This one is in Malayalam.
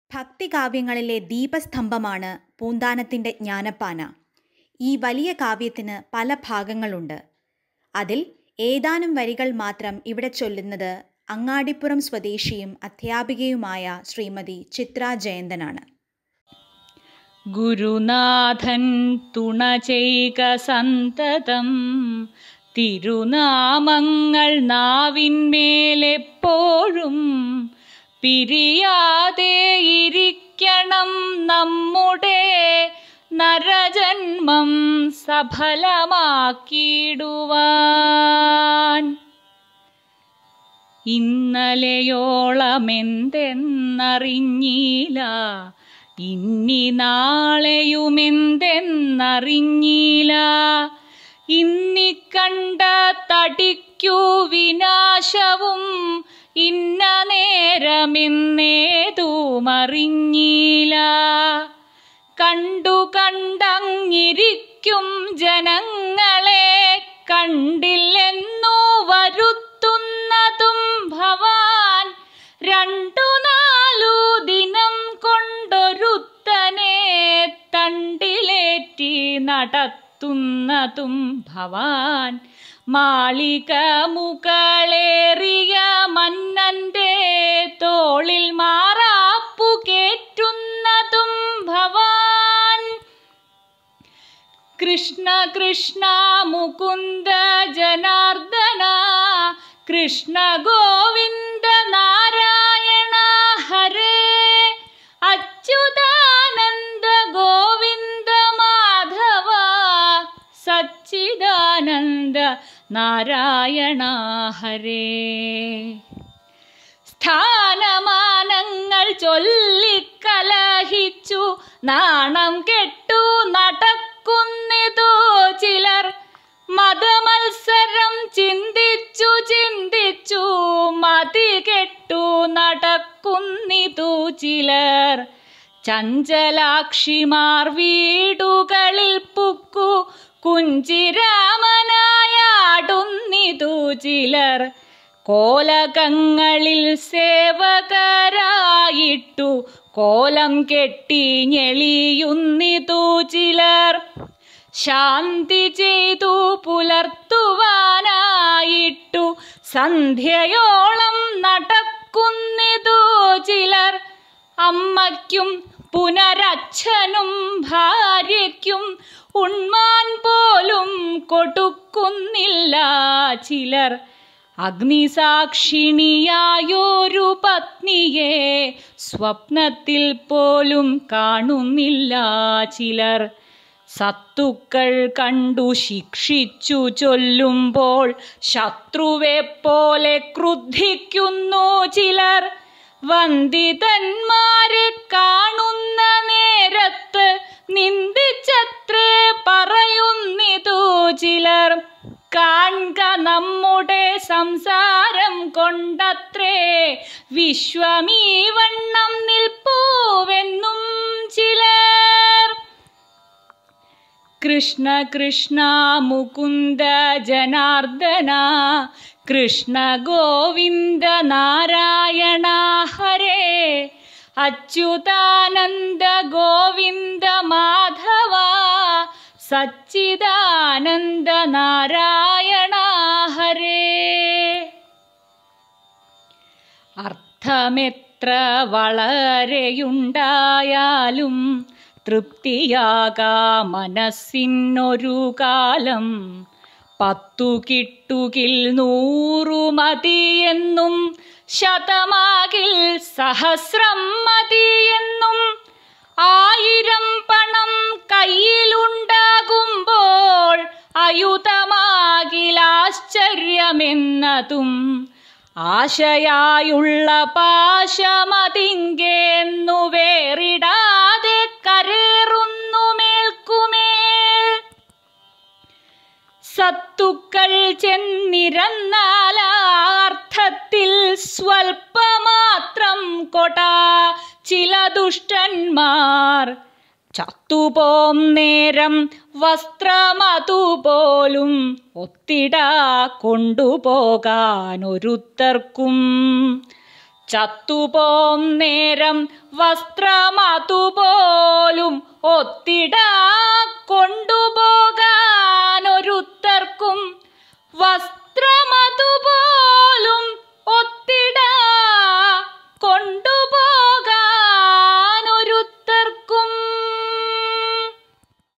ഭക്തികാവ്യങ്ങളിലെ ദീപസ്തംഭമാണ് പൂന്താനത്തിൻ്റെ ജ്ഞാനപ്പാന ഈ വലിയ കാവ്യത്തിന് പല ഭാഗങ്ങളുണ്ട് അതിൽ ഏതാനും വരികൾ മാത്രം ഇവിടെ ചൊല്ലുന്നത് അങ്ങാടിപ്പുറം സ്വദേശിയും അധ്യാപികയുമായ ശ്രീമതി ചിത്ര ജയന്തനാണ് ഗുരുനാഥൻ തുണ ചെയ്ക സന്തതം തിരുനാമങ്ങൾ നാവിന്മേലെപ്പോഴും പിരിയാതെ ഇരിക്കണം നമ്മുടെ നരജന്മം സഫലമാക്കിയിടുവാൻ ഇന്നലെയോളമെന്തെന്നറിഞ്ഞില്ല ഇന്നി നാളെയുമെന്തെന്നറിഞ്ഞില്ല ഇന്നിക്കണ്ട തടിക്കു വിനാശവും ഇന്ന നേരമെന്നേതുമറിഞ്ഞില്ല കണ്ടു കണ്ടങ്ങിരിക്കും ജനങ്ങളെ കണ്ടില്ലെന്നു വരുത്തുന്നതും ഭവാൻ രണ്ടു നാലു ദിനം കൊണ്ടൊരുത്തനെ തണ്ടിലേറ്റി നടത്തുന്നതും ഭവാൻ മാളിക മുകളേറിയ മന്നന്റെ തോളിൽ മാറാപ്പു കേറ്റുന്നതും ഭവാൻ കൃഷ്ണ കൃഷ്ണ മുകുന്ദ ജനാർദ്ദന കൃഷ്ണ ഗോവിന്ദ നാരായണ ഹരേ അച്യുതാനന്ദ ഗോവിന്ദ മാധവ സച്ചിദാനന്ദ നാരായണ ഹരേ സ്ഥാനമാനങ്ങൾ ചൊല്ലിക്കലഹിച്ചു നാണം കെട്ടു നടക്കുന്നിതു ചിലർ മതമത്സരം ചിന്തിച്ചു ചിന്തിച്ചു മതി കെട്ടു നടക്കുന്നിതു ചിലർ ചഞ്ചലാക്ഷിമാർ വീടുകളിൽ പുക്കു കുഞ്ചിരാമനായാടുന്നിതു ചിലർ കോലകങ്ങളിൽ സേവകരായിട്ടു കോലം കെട്ടി ഞെളിയുന്നിതു ചിലർ ശാന്തി ചെയ്തു പുലർത്തുവാനായിട്ടു സന്ധ്യയോളം നടക്കുന്നിതു ചിലർ അമ്മയ്ക്കും പുനരച്ഛനും ഭാര്യയ്ക്കും ഉണ്മാൻ പോലും കൊടുക്കുന്നില്ല ചിലർ അഗ്നിസാക്ഷിണിയായൊരു പത്നിയെ സ്വപ്നത്തിൽ പോലും കാണുന്നില്ല ചിലർ സത്തുക്കൾ കണ്ടു ശിക്ഷിച്ചു ചൊല്ലുമ്പോൾ ശത്രുവെ പോലെ ക്രുദ്ധിക്കുന്നു ചിലർ വന്ദിതന്മാരെ കാണുന്ന നേരത്ത് നിന്ദിച്ചത്രേ പറയുന്നിതു ചിലർ കാൺക നമ്മുടെ സംസാരം കൊണ്ടത്രേ വിശ്വമീ വണ്ണം നിൽപ്പൂവെന്നും ചിലർ കൃഷ്ണ കൃഷ്ണ മുകുന്ദ ജനാർദ്ദന കൃഷ്ണ ഗോവിന്ദ നാരായണ ഹരേ അച്യുതാനന്ദ ഗോവിന്ദ മാധവ സച്ചിദാനന്ദ നാരായണ ഹരേ അർത്ഥമെത്ര വളരെയുണ്ടായാലും തൃപ്തിയാകാ മനസ്സിനൊരു കാലം പത്തു കിട്ടുകിൽ നൂറു മതിയെന്നും ശതമാകിൽ സഹസ്രം മതിയെന്നും ആയിരം പണം കയ്യിലുണ്ടാകുമ്പോൾ അയുതമാകിലാശ്ചര്യമെന്നതും ആശയായുള്ള പാശമതിങ്കേന്നു വേറിടാതെ കരേറുന്നു മേൽക്കുമേൽ സത്തുക്കൾ ചെന്നിരന്നാലാർത്ഥത്തിൽ സ്വൽപ്പമാത്രം കൊട ചില ദുഷ്ടന്മാർ ചത്തുപോം നേരം വസ്ത്രമതുപോലും ഒത്തിട കൊണ്ടുപോകാൻ ഒരുത്തർക്കും ചത്തുപോം നേരം വസ്ത്രമതുപോലും ഒത്തിടാ